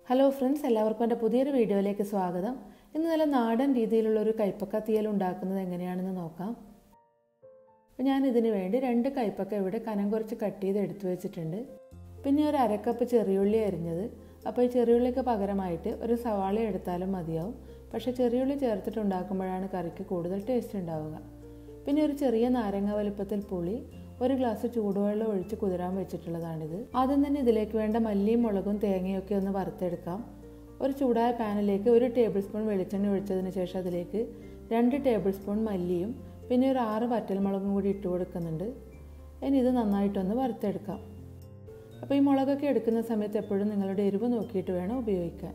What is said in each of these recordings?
hello friends എല്ലാവർക്കും എൻ്റെ പുതിയൊരു വീഡിയോയിലേക്ക് സ്വാഗതം ഇന്ന് നല്ല നാടൻ രീതിയിലുള്ള ഒരു കൈപ്പക്ക തീയൽ ഉണ്ടാക്കുന്നത് എങ്ങനെയാണെന്ന് നോക്കാം അപ്പോൾ ഞാൻ ഇതിന് വേണ്ടി രണ്ട് കൈപ്പക്ക ഇവിടെ കനം കുറച്ച് കട്ട് ചെയ്ത് എടുത്തു വെച്ചിട്ടുണ്ട് പിന്നെ ഒരു അരക്കപ്പ് ചെറിയുള്ളി അരിഞ്ഞത് അപ്പോൾ ഈ ചെറിയുള്ളിക്ക് പകരമായിട്ട് ഒരു സവാള എടുത്താലും മതിയാവും പക്ഷേ ചെറിയുള്ളി ചേർത്തിട്ട് ഉണ്ടാക്കുമ്പോഴാണ് കറിക്ക് കൂടുതൽ ടേസ്റ്റ് ഉണ്ടാവുക പിന്നെ ഒരു ചെറിയ നാരങ്ങ വലുപ്പത്തിൽ പുളി ഒരു ഗ്ലാസ് ചൂടുവെള്ളം ഒഴിച്ച് കുതിരാൻ വെച്ചിട്ടുള്ളതാണിത് ആദ്യം തന്നെ ഇതിലേക്ക് വേണ്ട മല്ലിയും മുളകും തേങ്ങയൊക്കെ ഒന്ന് വറുത്തെടുക്കാം ഒരു ചൂടായ പാനിലേക്ക് ഒരു ടേബിൾ സ്പൂൺ വെളിച്ചെണ്ണ ഒഴിച്ചതിന് ശേഷം അതിലേക്ക് രണ്ട് ടേബിൾ സ്പൂൺ മല്ലിയും പിന്നെ ഒരു ആറ് വറ്റൽമുളകും കൂടി ഇട്ട് കൊടുക്കുന്നുണ്ട് ഇനി ഇത് നന്നായിട്ടൊന്ന് വറുത്തെടുക്കാം അപ്പോൾ ഈ മുളകൊക്കെ എടുക്കുന്ന സമയത്ത് എപ്പോഴും നിങ്ങളുടെ എരിവ് നോക്കിയിട്ട് വേണം ഉപയോഗിക്കാൻ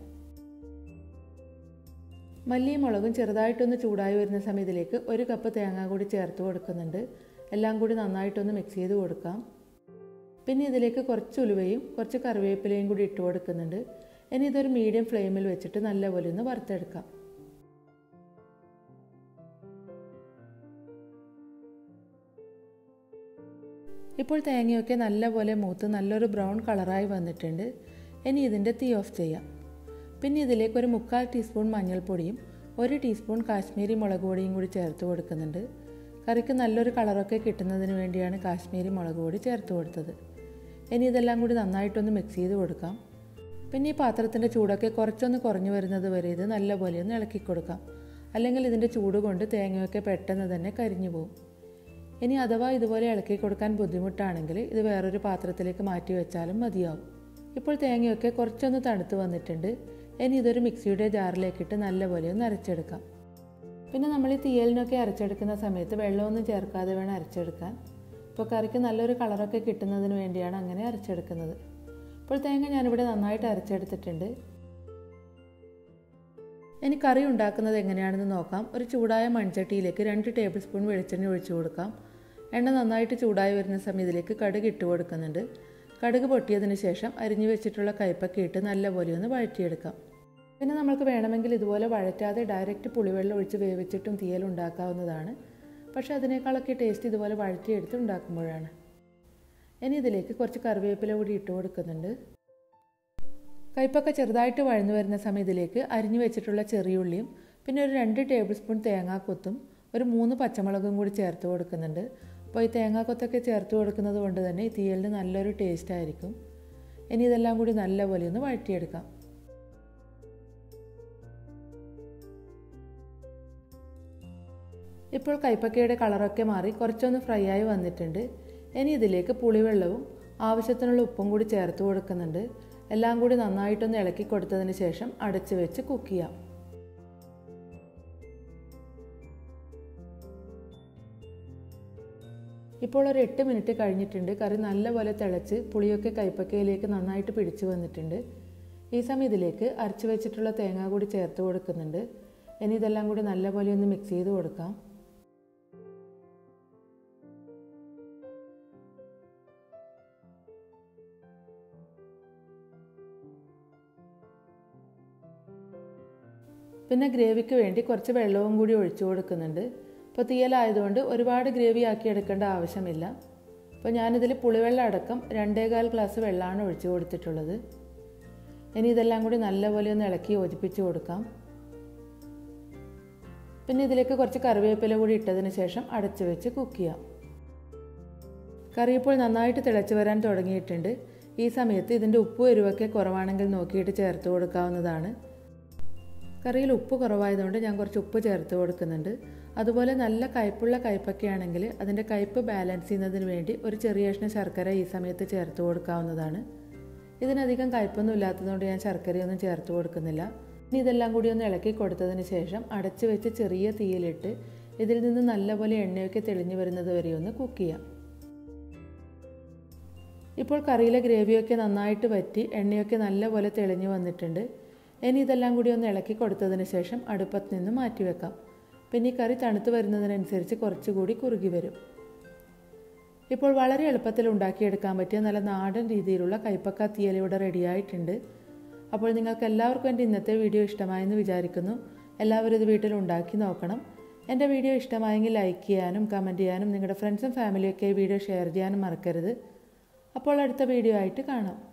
മല്ലിയും മുളകും ചെറുതായിട്ടൊന്ന് ചൂടായി വരുന്ന സമയത്തിലേക്ക് ഒരു കപ്പ് തേങ്ങ കൂടി ചേർത്ത് കൊടുക്കുന്നുണ്ട് എല്ലാം കൂടി നന്നായിട്ടൊന്ന് മിക്സ് ചെയ്ത് കൊടുക്കാം പിന്നെ ഇതിലേക്ക് കുറച്ച് ഉലുവയും കുറച്ച് കറിവേപ്പിലയും കൂടി ഇട്ട് കൊടുക്കുന്നുണ്ട് ഇനി ഇതൊരു മീഡിയം ഫ്ലെയിമിൽ വെച്ചിട്ട് നല്ലപോലെ ഒന്ന് വറുത്തെടുക്കാം ഇപ്പോൾ തേങ്ങയൊക്കെ നല്ലപോലെ മൂത്ത് നല്ലൊരു ബ്രൗൺ കളറായി വന്നിട്ടുണ്ട് ഇനി ഇതിൻ്റെ തീ ഓഫ് ചെയ്യാം പിന്നെ ഇതിലേക്ക് ഒരു മുക്കാൽ ടീസ്പൂൺ മഞ്ഞൾപ്പൊടിയും ഒരു ടീസ്പൂൺ കാശ്മീരി മുളക് പൊടിയും കൂടി ചേർത്ത് കൊടുക്കുന്നുണ്ട് കറിക്ക് നല്ലൊരു കളറൊക്കെ കിട്ടുന്നതിന് വേണ്ടിയാണ് കാശ്മീരി മുളക് പൊടി ചേർത്ത് കൊടുത്തത് ഇനി ഇതെല്ലാം കൂടി നന്നായിട്ടൊന്ന് മിക്സ് ചെയ്ത് കൊടുക്കാം പിന്നെ ഈ പാത്രത്തിൻ്റെ ചൂടൊക്കെ കുറച്ചൊന്ന് കുറഞ്ഞു വരുന്നത് വരെ ഇത് നല്ലപോലെ ഒന്ന് ഇളക്കി കൊടുക്കാം അല്ലെങ്കിൽ ഇതിൻ്റെ ചൂട് കൊണ്ട് തേങ്ങയൊക്കെ പെട്ടെന്ന് തന്നെ കരിഞ്ഞു പോകും ഇനി അഥവാ ഇതുപോലെ ഇളക്കി കൊടുക്കാൻ ബുദ്ധിമുട്ടാണെങ്കിൽ ഇത് വേറൊരു പാത്രത്തിലേക്ക് മാറ്റി വെച്ചാലും മതിയാവും ഇപ്പോൾ തേങ്ങയൊക്കെ കുറച്ചൊന്ന് തണുത്ത് വന്നിട്ടുണ്ട് ഇനി ഇതൊരു മിക്സിയുടെ ജാറിലേക്കിട്ട് നല്ലപോലെ ഒന്ന് അരച്ചെടുക്കാം പിന്നെ നമ്മൾ ഈ തീയലിനൊക്കെ അരച്ചെടുക്കുന്ന സമയത്ത് വെള്ളമൊന്നും ചേർക്കാതെ വേണം അരച്ചെടുക്കാൻ ഇപ്പോൾ കറിക്ക് നല്ലൊരു കളറൊക്കെ കിട്ടുന്നതിന് വേണ്ടിയാണ് അങ്ങനെ അരച്ചെടുക്കുന്നത് ഇപ്പോൾ തേങ്ങ ഞാനിവിടെ നന്നായിട്ട് അരച്ചെടുത്തിട്ടുണ്ട് ഇനി കറി ഉണ്ടാക്കുന്നത് എങ്ങനെയാണെന്ന് നോക്കാം ഒരു ചൂടായ മൺചട്ടിയിലേക്ക് രണ്ട് ടേബിൾ സ്പൂൺ വെളിച്ചെണ്ണ ഒഴിച്ചു കൊടുക്കാം എണ്ണ നന്നായിട്ട് ചൂടായി വരുന്ന സമയം ഇതിലേക്ക് കടുക് ഇട്ട് കൊടുക്കുന്നുണ്ട് കടുക് പൊട്ടിയതിന് ശേഷം അരിഞ്ഞു വെച്ചിട്ടുള്ള കയ്പൊക്കെ ഇട്ട് നല്ലപോലെ ഒന്ന് വഴറ്റിയെടുക്കാം പിന്നെ നമുക്ക് വേണമെങ്കിൽ ഇതുപോലെ വഴറ്റാതെ ഡയറക്റ്റ് പുളിവെള്ളം ഒഴിച്ച് വേവിച്ചിട്ടും തീയൽ ഉണ്ടാക്കാവുന്നതാണ് പക്ഷേ അതിനേക്കാളൊക്കെ ടേസ്റ്റ് ഇതുപോലെ വഴറ്റിയെടുത്ത് ഉണ്ടാക്കുമ്പോഴാണ് ഇനി ഇതിലേക്ക് കുറച്ച് കറിവേപ്പില കൂടി ഇട്ട് കൊടുക്കുന്നുണ്ട് കയ്പൊക്കെ ചെറുതായിട്ട് വഴന്നു വരുന്ന സമയം ഇതിലേക്ക് അരിഞ്ഞു വെച്ചിട്ടുള്ള ചെറിയുള്ളിയും പിന്നെ ഒരു രണ്ട് ടേബിൾ സ്പൂൺ തേങ്ങാക്കൊത്തും ഒരു മൂന്ന് പച്ചമുളകും കൂടി ചേർത്ത് കൊടുക്കുന്നുണ്ട് അപ്പോൾ ഈ തേങ്ങാക്കൊത്തൊക്കെ ചേർത്ത് കൊടുക്കുന്നത് കൊണ്ട് തന്നെ ഈ തീയലിന് നല്ലൊരു ടേസ്റ്റ് ആയിരിക്കും ഇനി ഇതെല്ലാം കൂടി നല്ലപോലെ ഒന്ന് വഴറ്റിയെടുക്കാം ഇപ്പോൾ കൈപ്പക്കയുടെ കളറൊക്കെ മാറി കുറച്ചൊന്ന് ഫ്രൈ ആയി വന്നിട്ടുണ്ട് ഇനി ഇതിലേക്ക് പുളിവെള്ളവും ആവശ്യത്തിനുള്ള ഉപ്പും കൂടി ചേർത്ത് കൊടുക്കുന്നുണ്ട് എല്ലാം കൂടി നന്നായിട്ടൊന്ന് ഇളക്കി കൊടുത്തതിന് ശേഷം അടച്ചു വെച്ച് കുക്ക് ചെയ്യാം ഇപ്പോൾ ഒരു എട്ട് മിനിറ്റ് കഴിഞ്ഞിട്ടുണ്ട് കറി നല്ലപോലെ തിളച്ച് പുളിയൊക്കെ കൈപ്പക്കയിലേക്ക് നന്നായിട്ട് പിടിച്ചു വന്നിട്ടുണ്ട് ഈ സമയം ഇതിലേക്ക് അരച്ചു വെച്ചിട്ടുള്ള തേങ്ങ കൂടി ചേർത്ത് കൊടുക്കുന്നുണ്ട് ഇനി ഇതെല്ലാം കൂടി നല്ലപോലെ ഒന്ന് മിക്സ് ചെയ്ത് കൊടുക്കാം പിന്നെ ഗ്രേവിക്ക് വേണ്ടി കുറച്ച് വെള്ളവും കൂടി ഒഴിച്ചു കൊടുക്കുന്നുണ്ട് ഇപ്പോൾ തീയലായതുകൊണ്ട് ഒരുപാട് ഗ്രേവി ആക്കി എടുക്കേണ്ട ആവശ്യമില്ല അപ്പോൾ ഞാനിതിൽ പുളിവെള്ളം അടക്കം രണ്ടേകാൽ ഗ്ലാസ് വെള്ളമാണ് ഒഴിച്ചു കൊടുത്തിട്ടുള്ളത് ഇനി ഇതെല്ലാം കൂടി നല്ലപോലെ ഒന്ന് ഇളക്കി യോജിപ്പിച്ച് കൊടുക്കാം പിന്നെ ഇതിലേക്ക് കുറച്ച് കറിവേപ്പില കൂടി ഇട്ടതിന് ശേഷം അടച്ചു വെച്ച് കുക്ക് ചെയ്യാം കറി ഇപ്പോൾ നന്നായിട്ട് തിളച്ച് വരാൻ തുടങ്ങിയിട്ടുണ്ട് ഈ സമയത്ത് ഇതിൻ്റെ ഉപ്പും എരിവൊക്കെ കുറവാണെങ്കിൽ നോക്കിയിട്ട് ചേർത്ത് കൊടുക്കാവുന്നതാണ് കറിയിൽ ഉപ്പ് കുറവായതുകൊണ്ട് ഞാൻ കുറച്ച് ഉപ്പ് ചേർത്ത് കൊടുക്കുന്നുണ്ട് അതുപോലെ നല്ല കയ്പുള്ള കയ്പൊക്കെയാണെങ്കിൽ അതിൻ്റെ കയ്പ് ബാലൻസ് ചെയ്യുന്നതിന് വേണ്ടി ഒരു ചെറിയ കഷ്ണം ശർക്കര ഈ സമയത്ത് ചേർത്ത് കൊടുക്കാവുന്നതാണ് ഇതിനധികം കയ്പൊന്നും ഇല്ലാത്തതുകൊണ്ട് ഞാൻ ശർക്കരയൊന്നും ചേർത്ത് കൊടുക്കുന്നില്ല ഇനി ഇതെല്ലാം കൂടി ഒന്ന് ഇളക്കി കൊടുത്തതിന് ശേഷം അടച്ചു വെച്ച് ചെറിയ തീയിലിട്ട് ഇതിൽ നിന്ന് നല്ലപോലെ എണ്ണയൊക്കെ തെളിഞ്ഞു വരുന്നത് വരെ ഒന്ന് കുക്ക് ചെയ്യാം ഇപ്പോൾ കറിയിലെ ഗ്രേവിയൊക്കെ നന്നായിട്ട് വറ്റി എണ്ണയൊക്കെ നല്ലപോലെ തെളിഞ്ഞു വന്നിട്ടുണ്ട് ഇനി ഇതെല്ലാം കൂടി ഒന്ന് ഇളക്കി കൊടുത്തതിന് ശേഷം അടുപ്പത്ത് നിന്ന് മാറ്റി വെക്കാം പിന്നെ ഈ കറി തണുത്ത് വരുന്നതിനനുസരിച്ച് കുറച്ചുകൂടി കുറുകി വരും ഇപ്പോൾ വളരെ എളുപ്പത്തിൽ ഉണ്ടാക്കിയെടുക്കാൻ പറ്റിയ നല്ല നാടൻ രീതിയിലുള്ള കൈപ്പക്ക തീയൽ ഇവിടെ റെഡിയായിട്ടുണ്ട് അപ്പോൾ നിങ്ങൾക്ക് എല്ലാവർക്കും എൻ്റെ ഇന്നത്തെ വീഡിയോ ഇഷ്ടമായെന്ന് വിചാരിക്കുന്നു എല്ലാവരും ഇത് വീട്ടിൽ ഉണ്ടാക്കി നോക്കണം എൻ്റെ വീഡിയോ ഇഷ്ടമായെങ്കിൽ ലൈക്ക് ചെയ്യാനും കമൻറ്റ് ചെയ്യാനും നിങ്ങളുടെ ഫ്രണ്ട്സും ഫാമിലിയൊക്കെ ഈ വീഡിയോ ഷെയർ ചെയ്യാനും മറക്കരുത് അപ്പോൾ അടുത്ത വീഡിയോ ആയിട്ട് കാണാം